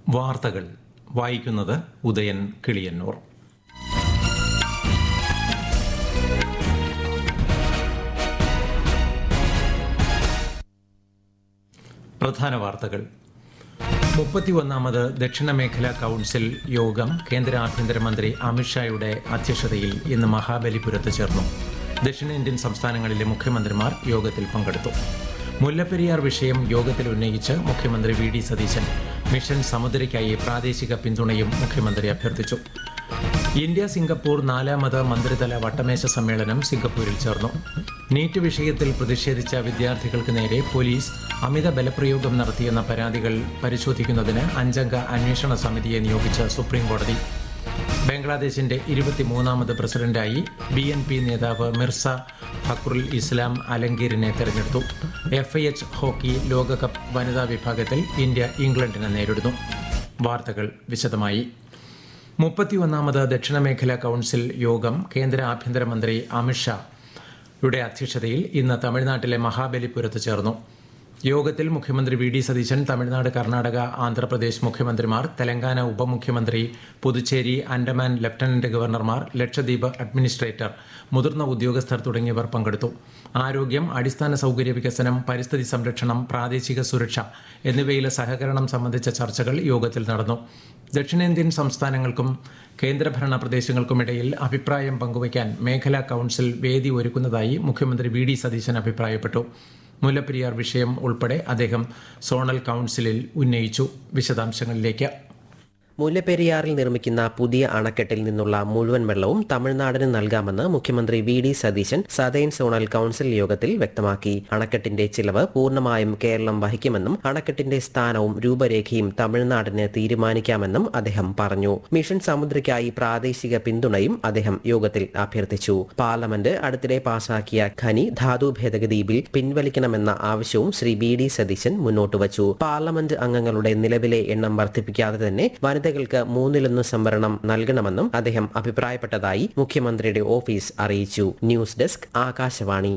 വാർത്തകൾ വായിക്കുന്നത് ഉദയൻ കിളിയന്നൂർ പ്രധാന വാർത്തകൾ മുപ്പത്തിയൊന്നാമത് ദക്ഷിണ മേഖലാ കൌൺസിൽ യോഗം കേന്ദ്ര ആഭ്യന്തരമന്ത്രി അമിത്ഷായുടെ അധ്യക്ഷതയിൽ ഇന്ന് മഹാബലിപുരത്ത് ചേർന്നു ദക്ഷിണേന്ത്യൻ സംസ്ഥാനങ്ങളിലെ മുഖ്യമന്ത്രിമാർ യോഗത്തിൽ പങ്കെടുത്തു മുല്ലപ്പെരിയാർ വിഷയം യോഗത്തിൽ ഉന്നയിച്ച് മുഖ്യമന്ത്രി വി ഡി സതീശൻ മിഷൻ സമുദ്രയ്ക്കായി പ്രാദേശിക പിന്തുണയും മുഖ്യമന്ത്രി അഭ്യർത്ഥിച്ചു ഇന്ത്യ സിംഗപ്പൂർ നാലാമത് മന്ത്രിതല വട്ടമേശ സമ്മേളനം സിംഗപ്പൂരിൽ ചേർന്നു നീറ്റ് വിഷയത്തിൽ പ്രതിഷേധിച്ച വിദ്യാർത്ഥികൾക്ക് നേരെ പോലീസ് അമിത ബലപ്രയോഗം നടത്തിയെന്ന പരാതികൾ പരിശോധിക്കുന്നതിന് അഞ്ചംഗ അന്വേഷണ സമിതിയെ നിയോഗിച്ച് സുപ്രീംകോടതി ബംഗ്ലാദേശിന്റെ ഇരുപത്തിമൂന്നാമത് പ്രസിഡന്റായി ബി എൻ പി നേതാവ് മിർസ ഫക്രുൽ ഇസ്ലാം അലങ്കീറിനെ തെരഞ്ഞെടുത്തു എഫ് ഐ എച്ച് ഹോക്കി ലോകകപ്പ് വനിതാ വിഭാഗത്തിൽ ഇന്ത്യ ഇംഗ്ലണ്ടിനെ നേരിടുന്നു വാർത്തകൾ വിശദമായി മുപ്പത്തിയൊന്നാമത് ദക്ഷിണമേഖലാ കൌൺസിൽ യോഗം കേന്ദ്ര ആഭ്യന്തരമന്ത്രി അമിത്ഷാ യുടെ അധ്യക്ഷതയിൽ ഇന്ന് തമിഴ്നാട്ടിലെ മഹാബലിപുരത്ത് ചേർന്നു യോഗത്തിൽ മുഖ്യമന്ത്രി വി ഡി സതീശൻ തമിഴ്നാട് കർണാടക ആന്ധ്രാപ്രദേശ് മുഖ്യമന്ത്രിമാർ തെലങ്കാന ഉപമുഖ്യമന്ത്രി പുതുച്ചേരി ആൻഡമാൻ ലഫ്റ്റനന്റ് ഗവർണർമാർ ലക്ഷദ്വീപ് അഡ്മിനിസ്ട്രേറ്റർ മുതിർന്ന ഉദ്യോഗസ്ഥർ തുടങ്ങിയവർ പങ്കെടുത്തു ആരോഗ്യം അടിസ്ഥാന സൌകര്യ വികസനം പരിസ്ഥിതി സംരക്ഷണം പ്രാദേശിക സുരക്ഷ എന്നിവയിലെ സഹകരണം സംബന്ധിച്ച ചർച്ചകൾ യോഗത്തിൽ നടന്നു ദക്ഷിണേന്ത്യൻ സംസ്ഥാനങ്ങൾക്കും കേന്ദ്രഭരണ പ്രദേശങ്ങൾക്കുമിടയിൽ അഭിപ്രായം പങ്കുവയ്ക്കാൻ മേഖലാ കൌൺസിൽ വേദി ഒരുക്കുന്നതായി മുഖ്യമന്ത്രി വി ഡി സതീശൻ അഭിപ്രായപ്പെട്ടു മുല്ലപ്പെരിയാർ വിഷയം ഉൾപ്പെടെ അദ്ദേഹം സോണൽ കൌൺസിലിൽ ഉന്നയിച്ചു വിശദാംശങ്ങളിലേക്ക് മുല്ലപ്പെരിയാറിൽ നിർമ്മിക്കുന്ന പുതിയ അണക്കെട്ടിൽ നിന്നുള്ള മുഴുവൻ വെള്ളവും തമിഴ്നാടിന് നൽകാമെന്ന് മുഖ്യമന്ത്രി V D Satheesan southern zonal council യോഗത്തിൽ വ്യക്തമാക്കി അണക്കെട്ടിന്റെ ചിലവ് പൂർണ്ണമായും കേരളം വഹിക്കുമെന്നും അണക്കെട്ടിന്റെ സ്ഥാനവും രൂപരേഖയും തമിഴ്നാടിന് തീരുമാനിക്കാമെന്നും അദ്ദേഹം പറഞ്ഞു മിഷൻ സമുദ്രയ്ക്കായി പ്രാദേശിക പിന്തുണയും അദ്ദേഹം യോഗത്തിൽ അഭ്യർത്ഥിച്ചു പാർലമെന്റ് അടുത്തിടെ പാസാക്കിയ ഖനി ധാതു ഭേദഗതി ബിൽ പിൻവലിക്കണമെന്ന ആവശ്യവും ശ്രീ ബി ഡി സതീശൻ മുന്നോട്ട് വച്ചു പാർലമെന്റ് അംഗങ്ങളുടെ നിലവിലെ എണ്ണം വർദ്ധിപ്പിക്കാതെ തന്നെ വനിതകൾക്ക് മൂന്നിലൊന്ന് സംവരണം നൽകണമെന്നും അദ്ദേഹം അഭിപ്രായപ്പെട്ടതായി മുഖ്യമന്ത്രിയുടെ ഓഫീസ് അറിയിച്ചു news desk Akashvani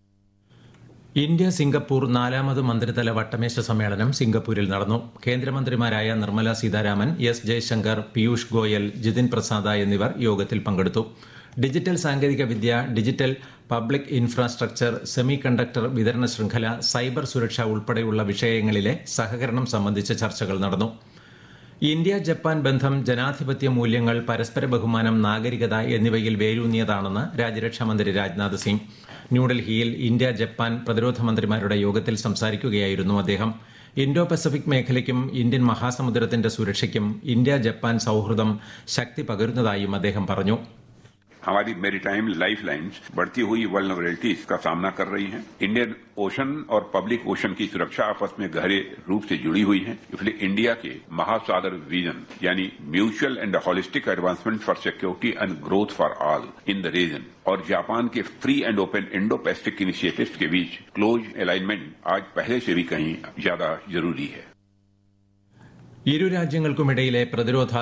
India Singapore നാലാമത് മന്ത്രിതല വട്ടമേശ സമ്മേളനം സിംഗപ്പൂരിൽ നടന്നു കേന്ദ്രമന്ത്രിമാരായ നിർമ്മല സീതാരാമൻ എസ് ജയശങ്കർ പീയൂഷ് ഗോയൽ ജിതിൻ പ്രസാദ എന്നിവർ യോഗത്തിൽ പങ്കെടുത്തു ഡിജിറ്റൽ സാങ്കേതിക വിദ്യ digital public infrastructure semiconductor വിതരണ ശൃംഖല സൈബർ സുരക്ഷ ഉൾപ്പെടെയുള്ള വിഷയങ്ങളിലെ സഹകരണം സംബന്ധിച്ച ചർച്ചകൾ നടന്നു ഇന്ത്യ ജപ്പാൻ ബന്ധം ജനാധിപത്യ മൂല്യങ്ങൾ പരസ്പര ബഹുമാനം നാഗരികത എന്നിവയിൽ വേരൂന്നിയതാണെന്ന് രാജ്യരക്ഷാമന്ത്രി രാജ്നാഥ് സിംഗ് ന്യൂഡൽഹിയിൽ ഇന്ത്യ ജപ്പാൻ പ്രതിരോധ മന്ത്രിമാരുടെ യോഗത്തിൽ സംസാരിക്കുകയായിരുന്നു അദ്ദേഹം ഇൻഡോ പസഫിക് മേഖലയ്ക്കും ഇന്ത്യൻ മഹാസമുദ്രത്തിന്റെ സുരക്ഷയ്ക്കും ഇന്ത്യ ജപ്പാൻ സൌഹൃദം ശക്തി പകരുന്നതായും അദ്ദേഹം പറഞ്ഞു हमारी मेरीटाइम लाइफ लाइन्स बढ़ती हुई वल्नरेबिलिटीज का सामना कर रही हैं इंडियन ओशन और पब्लिक ओशन की सुरक्षा आपस में गहरे रूप से जुड़ी हुई है इसलिए इंडिया के महासागर विजन यानी mutual and holistic advancement for security and growth for all in the region और जापान के free and open Indo Pacific initiatives के बीच क्लोज अलाइनमेंट आज पहले से भी कहीं ज्यादा जरूरी है ഇരു രാജ്യങ്ങൾക്കുമിടയിലെ പ്രതിരോധ